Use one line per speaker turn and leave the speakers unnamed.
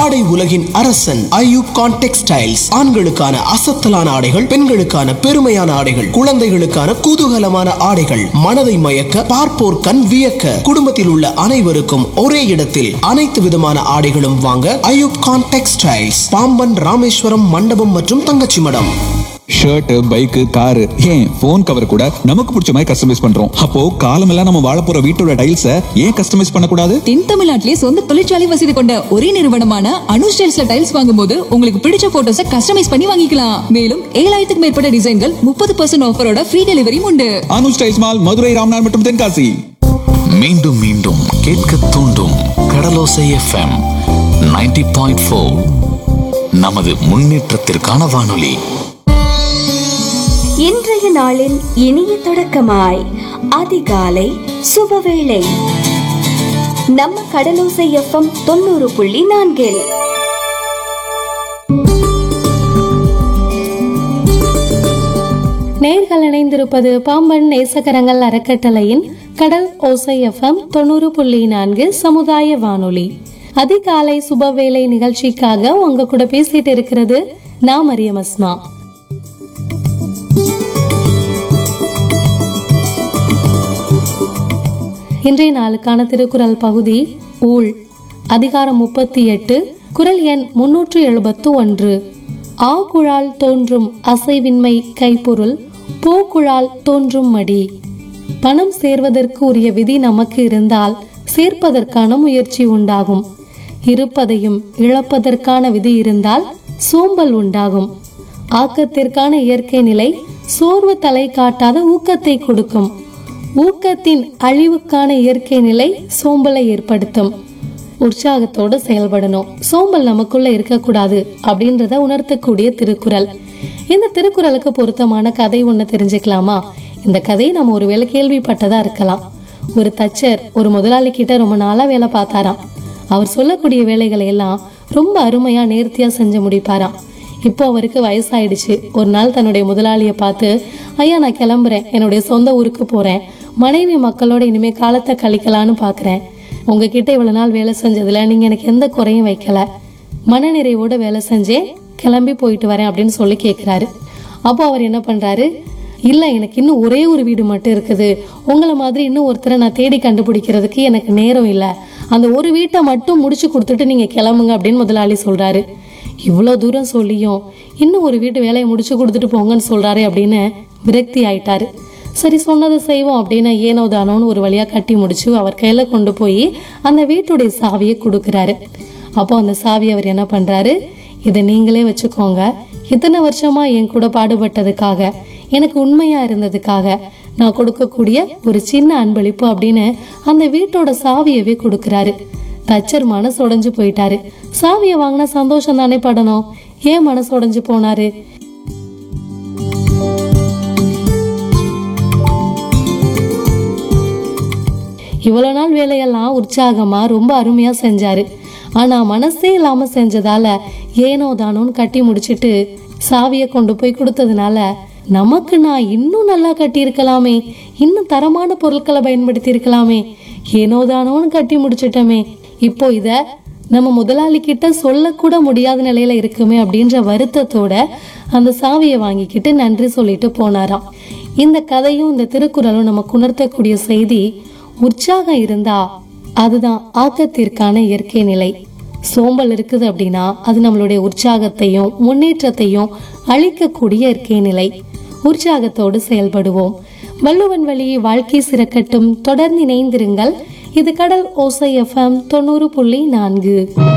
ஆடை உலகின் அரசன் ஐயூப் கான் டெக்ஸ்டைல்ஸ் ஆண்களுக்கான அசத்தலான ஆடைகள் பெண்களுக்கான பெருமையான ஆடைகள் குழந்தைகளுக்கான குதூகலமான ஆடைகள் மனதை மயக்க பார்ப்போர் கண் வியக்க குடும்பத்தில் உள்ள அனைவருக்கும் ஒரே இடத்தில் அனைத்து விதமான ஆடைகளும் வாங்க ஐயூப் கான் டெக்ஸ்டைல்ஸ் பாம்பன் ராமேஸ்வரம் மண்டபம் மற்றும் Thangachi Madam
shirt bike car ஏன் போன் கவர் கூட நமக்கு பிடிச்ச மாதிரி கஸ்டமைஸ் பண்றோம் அப்போ காலமெல்லாம் நம்ம வாழ போற வீட்டோட டைல்ஸ ஏன் கஸ்டமைஸ் பண்ணக்கூடாது
தென் தமிழ்நாட்டிலே சொந்த தொழிற்சாலை வசதி கொண்ட ஒரே நிறுவனமான அனு ஸ்டைல்ஸ்ல டைல்ஸ் வாங்கும்போது உங்களுக்கு பிடிச்ச போட்டோஸ கஸ்டமைஸ் பண்ணி வாங்கிக்கலாம் மேலும் ஏழாயிரத்துக்கு மேற்பட்ட டிசைன்கள் முப்பது பர்சன்ட் ஆஃபரோட ஃப்ரீ டெலிவரியும் உண்டு
அனு ஸ்டைல்ஸ் மால் மதுரை ராம்நாத் மற்றும் தென்காசி
மீண்டும் மீண்டும் கேட்க தூண்டும் கடலோசை எஃப்எம் 90.4 பாயிண்ட் ஃபோர் நமது முன்னேற்றத்திற்கான வானொலி
இன்றைய நாளின் இனிய தொடக்கமாய் அதிகாலை சுபவேளை நம்ம கடலோசை எஃப்எம் தொண்ணூறு புள்ளி நான்கில்
நேர்கள் இணைந்திருப்பது பாம்பன் நேசகரங்கள் அறக்கட்டளையின் கடல் ஓசை எஃப்எம் தொண்ணூறு புள்ளி நான்கு சமுதாய வானொலி அதிகாலை சுபவேளை நிகழ்ச்சிக்காக உங்க கூட பேசிட்டு இருக்கிறது நான் மரியம் அஸ்மா இன்றைய நாளுக்கான திருக்குறள் பகுதி ஊழ் அதிகாரம் முப்பத்தி எட்டு குரல் எண் முன்னூற்று எழுபத்து ஒன்று ஆகுழால் தோன்றும் அசைவின்மை கைப்பொருள் போக்குழால் தோன்றும் மடி பணம் சேர்வதற்கு உரிய விதி நமக்கு இருந்தால் சேர்ப்பதற்கான முயற்சி உண்டாகும் இருப்பதையும் இழப்பதற்கான விதி இருந்தால் சோம்பல் உண்டாகும் ஆக்கத்திற்கான இயற்கை நிலை சோர்வு தலை காட்டாத ஊக்கத்தை கொடுக்கும் ஊக்கத்தின் அழிவுக்கான இயற்கை நிலை சோம்பலை ஏற்படுத்தும் உற்சாகத்தோட செயல்படணும் சோம்பல் நமக்குள்ள இருக்கக்கூடாது அப்படின்றத உணர்த்தக்கூடிய திருக்குறள் இந்த திருக்குறளுக்கு பொருத்தமான கதை ஒண்ணு தெரிஞ்சுக்கலாமா இந்த கதை நம்ம ஒருவேளை கேள்விப்பட்டதா இருக்கலாம் ஒரு தச்சர் ஒரு முதலாளி கிட்ட ரொம்ப நாளா வேலை பார்த்தாராம் அவர் சொல்லக்கூடிய வேலைகளை எல்லாம் ரொம்ப அருமையா நேர்த்தியா செஞ்சு முடிப்பாராம் இப்போ அவருக்கு வயசாயிடுச்சு ஒரு நாள் தன்னுடைய முதலாளியை பார்த்து ஐயா நான் கிளம்புறேன் என்னுடைய சொந்த ஊருக்கு போறேன் மனைவி மக்களோட இனிமே காலத்தை கழிக்கலான்னு பாக்குறேன் உங்ககிட்ட இவ்வளவு நாள் வேலை செஞ்சதுல நீங்க எனக்கு எந்த குறையும் வைக்கல மனநிறைவோட வேலை செஞ்சேன் கிளம்பி போயிட்டு வரேன் அப்படின்னு சொல்லி கேக்குறாரு அப்போ அவர் என்ன பண்றாரு இல்ல எனக்கு இன்னும் ஒரே ஒரு வீடு மட்டும் இருக்குது உங்களை மாதிரி இன்னும் ஒருத்தரை நான் தேடி கண்டுபிடிக்கிறதுக்கு எனக்கு நேரம் இல்ல அந்த ஒரு வீட்டை மட்டும் முடிச்சு கொடுத்துட்டு நீங்க கிளம்புங்க அப்படின்னு முதலாளி சொல்றாரு இவ்வளவு தூரம் சொல்லியும் இன்னும் ஒரு வீட்டு வேலையை முடிச்சு கொடுத்துட்டு போங்கன்னு சொல்றாரு அப்படின்னு விரக்தி ஆயிட்டாரு சரி சொன்னதை செய்வோம் அப்படின்னு ஏனோ தானோன்னு ஒரு வழியா கட்டி முடிச்சு அவர் கையில கொண்டு போய் அந்த வீட்டுடைய சாவியை கொடுக்கறாரு அப்போ அந்த சாவி அவர் என்ன பண்றாரு இதை நீங்களே வச்சுக்கோங்க இத்தனை வருஷமா என் கூட பாடுபட்டதுக்காக எனக்கு உண்மையா இருந்ததுக்காக நான் கொடுக்கக்கூடிய ஒரு சின்ன அன்பளிப்பு அப்படின்னு அந்த வீட்டோட சாவியவே கொடுக்கறாரு தச்சர் மனசு உடைஞ்சு போயிட்டாரு சாவியை வாங்கினா சந்தோஷம் தானே படணும் ஏன் மனசு உடைஞ்சு போனாரு இவ்வளவு நாள் வேலையெல்லாம் உற்சாகமா ரொம்ப அருமையா செஞ்சாரு ஆனா மனசே இல்லாம செஞ்சதால ஏனோ தானோன்னு கட்டி முடிச்சிட்டு சாவியை கொண்டு போய் கொடுத்ததுனால நமக்கு நான் இன்னும் நல்லா கட்டியிருக்கலாமே இன்னும் தரமான பொருட்களை பயன்படுத்தி இருக்கலாமே ஏனோ தானோன்னு கட்டி முடிச்சிட்டோமே இப்போ இத நம்ம முதலாளி கிட்ட சொல்லக்கூட முடியாத நிலையில இருக்குமே அப்படின்ற வருத்தத்தோட அந்த சாவியை வாங்கிக்கிட்டு நன்றி சொல்லிட்டு போனாராம் இந்த கதையும் இந்த திருக்குறளும் நமக்கு உணர்த்தக்கூடிய செய்தி உற்சாகம் இருந்தா அதுதான் ஆக்கத்திற்கான இயற்கை நிலை சோம்பல் இருக்குது அப்படின்னா அது நம்மளுடைய உற்சாகத்தையும் முன்னேற்றத்தையும் அழிக்கக்கூடிய இயற்கை நிலை உற்சாகத்தோடு செயல்படுவோம் வள்ளுவன் வழி வாழ்க்கை சிறக்கட்டும் தொடர்ந்து இணைந்திருங்கள் இது கடல் ஓசை எஃப்எம் தொண்ணூறு புள்ளி நான்கு